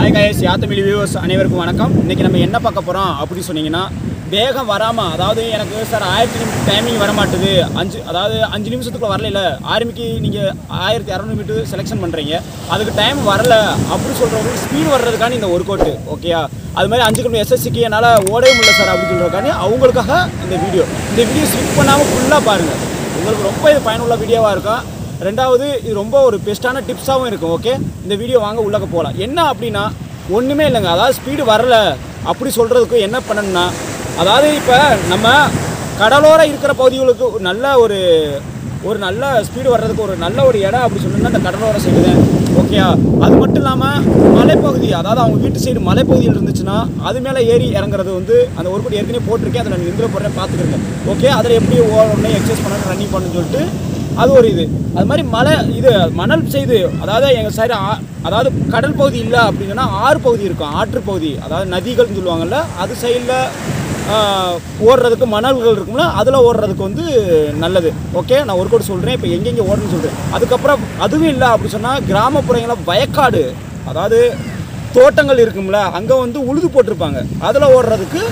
hi guys யாத்தமிழி viewers அனைவருக்கும் வணக்கம் இன்றைக்கி நம்ம என்ன பார்க்க போகிறோம் அப்படி சொன்னீங்கன்னா வேகம் வராமல் அதாவது எனக்கு சார் ஆயிரத்தி நிமிஷம் டைமிங் வர மாட்டுது அஞ்சு அதாவது அஞ்சு நிமிஷத்துக்குள்ள வரல ஆர்மிக்கு நீங்கள் ஆயிரத்தி இரநூறு மீட்டர் செலெக்ஷன் பண்ணுறீங்க அதுக்கு டைம் வரல அப்படி சொல்கிறவங்களுக்கு ஸ்பீடு வர்றதுக்கான இந்த ஒர்க் அவுட்டு ஓகேயா அது மாதிரி அஞ்சு கிலோமீட்டர் எஸ்எஸ்சிக்கு என்னால் ஓடவே முடியல சார் அப்படின்னு சொல்கிறதுக்கான அவங்களுக்காக இந்த வீடியோ இந்த வீடியோ ஸ்கிப் பண்ணாமல் ஃபுல்லாக பாருங்கள் உங்களுக்கு ரொம்ப இது பயனுள்ள வீடியோவாக இருக்கும் ரெண்டாவது இது ரொம்ப ஒரு பெஸ்ட்டான டிப்ஸாகவும் இருக்கும் ஓகே இந்த வீடியோ வாங்க உள்ளக்க போகலாம் என்ன அப்படின்னா ஒன்றுமே இல்லைங்க அதாவது ஸ்பீடு வரல அப்படி சொல்கிறதுக்கு என்ன பண்ணணும்னா அதாவது இப்போ நம்ம கடலோர இருக்கிற பகுதிகளுக்கு ஒரு நல்ல ஒரு ஒரு நல்ல ஸ்பீடு வர்றதுக்கு ஒரு நல்ல ஒரு இடம் அப்படி சொன்னோம்னா அந்த கடலோர சைடு தான் ஓகேயா அது மட்டும் இல்லாமல் மலைப்பகுதி அதாவது அவங்க வீட்டு சைடு மலைப்பகுதியில் இருந்துச்சுன்னா அது மேலே ஏறி இறங்குறது வந்து அந்த ஒரு படி ஏற்கனவே போட்டிருக்கேன் அதில் நீங்கள் இதில் போடுறேன் பார்த்துக்கிறேங்க ஓகே அதில் எப்படி ஓடணும் எக்ஸசைஸ் பண்ணணும் ரன்னிங் பண்ணணும்னு சொல்லிட்டு அது ஒரு இது அது மாதிரி மலை இது மணல் செய்து அதாவது எங்கள் சைடு அதாவது கடல் பகுதி இல்லை அப்படின்னா ஆறு பகுதி இருக்கும் ஆற்று பகுதி அதாவது நதிகள்னு சொல்லுவாங்கல்ல அது சைடில் ஓடுறதுக்கு மணல்கள் இருக்கும்ல அதில் ஓடுறதுக்கு வந்து நல்லது ஓகே நான் ஒரு கோடி சொல்கிறேன் இப்போ எங்கெங்கே ஓடணும்னு சொல்கிறேன் அதுக்கப்புறம் அதுவும் இல்லை அப்படி சொன்னால் கிராமப்புறங்களில் வயக்காடு அதாவது தோட்டங்கள் இருக்கும்ல அங்கே வந்து உழுது போட்டிருப்பாங்க அதில் ஓடுறதுக்கு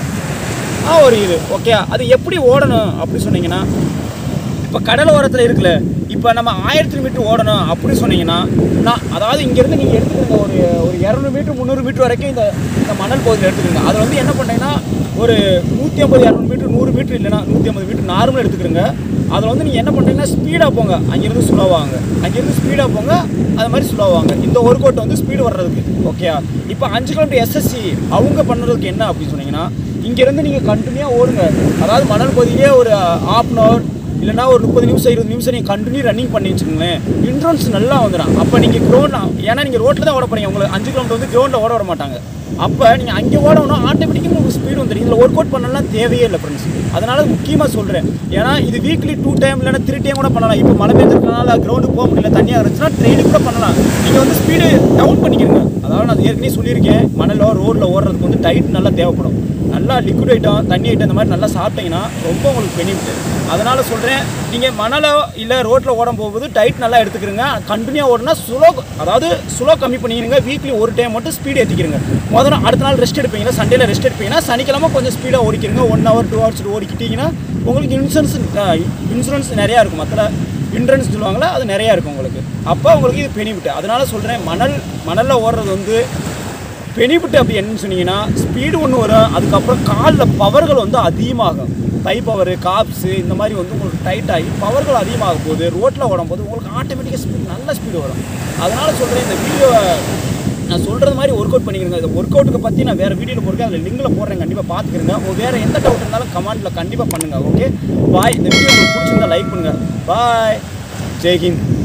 ஆ, ஒரு இது ஓகே அது எப்படி ஓடணும் அப்படி சொன்னீங்கன்னா இப்போ கடல் ஓரத்தில் இருக்குல்ல இப்போ நம்ம ஆயிரத்தி மீட்டர் ஓடணும் அப்படி சொன்னீங்கன்னா நான் அதாவது இங்கேருந்து நீங்கள் எடுத்துக்கோங்க ஒரு ஒரு இரநூறு மீட்டர் முந்நூறு மீட்டர் வரைக்கும் இந்த இந்த மணல் பகுதியில் எடுத்துக்கோங்க அதில் வந்து என்ன பண்ணீங்கன்னா ஒரு நூற்றி ஐம்பது இரநூறு மீட்டர் நூறு மீட்டர் இல்லைன்னா நூற்றி ஐம்பது மீட்டர் நார்மல் எடுத்துக்கிறோங்க அதில் வந்து நீங்கள் என்ன பண்ணுறீங்கன்னா ஸ்பீடாக போங்க அங்கேருந்து ஸ்லோவாங்க அங்கேருந்து ஸ்பீடாக போங்க அது மாதிரி ஸ்லோவாங்க இந்த ஒர்க் அவுட் வந்து ஸ்பீடு வர்றதுக்கு ஓகே இப்போ அஞ்சு கிலோமீட்டர் எஸ்எஸ்சி அவங்க பண்ணுறதுக்கு என்ன அப்படின்னு சொன்னீங்கன்னா இங்கேருந்து நீங்கள் கண்டினியூவாக ஓடுங்க அதாவது மணல் பகுதியிலே ஒரு ஆஃப் அன் ஹவர் இல்லைனா ஒரு முப்பது நிமிஷம் இருபது நிமிஷம் நீங்கள் கண்டினியூ ரன்னிங் பண்ணி வச்சுக்கோங்களேன் இன்ட்ரன்ஸ் நல்லா வந்துடும் அப்போ நீங்கள் க்ரௌண்ட் ஏன்னா நீங்கள் ரோட்டில் தான் ஓட போகிறீங்க உங்களுக்கு அஞ்சு கிலோமீட்டர் வந்து கிரௌண்டில் ஓட விட மாட்டாங்க அப்போ நீங்கள் அங்கே ஓடணும் ஆட்டோமேட்டிக்காக உங்களுக்கு ஸ்பீடு வந்துடும் இதில் ஒர்க் அவுட் பண்ணலாம் தேவையே இல்லை ஃப்ரெண்ட்ஸ் அதனால் முக்கியமாக சொல்கிறேன் ஏன்னா இது வீக்லி டூ டைம் இல்லைனா த்ரீ டைம் கூட பண்ணலாம் இப்போ மழை பெய்ஞ்சிருக்கனால கிரௌண்டுக்கு போக முடியல தண்ணியாக இருந்துச்சுன்னா ட்ரெயினுக்கு கூட பண்ணலாம் நீங்கள் வந்து ஸ்பீடு டவுன் பண்ணிக்கிறீங்க அதாவது நான் ஏற்கனவே சொல்லியிருக்கேன் மணலோ ரோட்டில் ஓடுறதுக்கு வந்து டைட் நல்லா தேவைப்படும் நல்லா லிக்விட் ஐட்டம் தண்ணி ஐட்டம் இந்த மாதிரி நல்லா சாப்பிட்டீங்கன்னா ரொம்ப உங்களுக்கு பெனிஃபிட் அதனால் சொல்கிறேன் நீங்கள் மணலோ இல்லை ரோட்டில் ஓடும் போகும்போது டைட் நல்லா எடுத்துக்கிறங்க கண்டினியூ ஓடினா சுலோ அதாவது சுலோ கம்மி பண்ணிக்கிறீங்க வீக்லி ஒரு டைம் மட்டும் ஸ்பீடு ஏற்றிக்கிறங்க முதல்ல அடுத்த நாள் ரெஸ்ட் எடுப்பீங்க சண்டேல ரெஸ்ட் எடுப்பீங்கன்னா சனிக்கிழமை கொஞ்சம் ஸ்பீடாக ஓடிக்கிறங்க ஒன் ஹவர் டூ ஹவர்ஸ் ஓடிக்கிட்டீங்கன்னா உங்களுக்கு இன்சூரன்ஸ் இன்சூரன்ஸ் நிறையா இருக்கும் மற்ற இன்சூரன்ஸ் சொல்லுவாங்களா அது நிறையா இருக்கும் உங்களுக்கு அப்போ உங்களுக்கு இது பெனிஃபிட் அதனால சொல்கிறேன் மணல் மணலில் ஓடுறது வந்து பெனிஃபிட் அப்படி என்னன்னு சொன்னீங்கன்னா ஸ்பீடு ஒன்று வரும் அதுக்கப்புறம் காலில் பவர்கள் வந்து அதிகமாகும் டை பவர் காப்ஸு இந்த மாதிரி வந்து உங்களுக்கு டைட் ஆகி பவர்கள் அதிகமாக போகுது ரோட்டில் ஓடும்போது உங்களுக்கு ஆட்டோமேட்டிக்காக ஸ்பீட் நல்ல ஸ்பீடு வரும் அதனால் சொல்கிறேன் இந்த வீடியோவை நான் சொல்கிறது மாதிரி ஒர்க் அவுட் பண்ணிக்கிறேங்க இந்த ஒர்க் அவுட்டுக்கு பற்றி நான் வேறு வீடியோவில் போடுறேன் அதில் லிங்கில் போடுறேன் கண்டிப்பாக பார்த்துக்கிறேங்க ஓ வேறு எந்த டவுட் இருந்தாலும் கமெண்ட்டில் கண்டிப்பாக பண்ணுங்கள் ஓகே பாய் இந்த வீடியோ உங்களுக்கு பிடிச்சிருந்தா லைக் பண்ணுங்கள் பாய் ஜெய்ஹிந்த்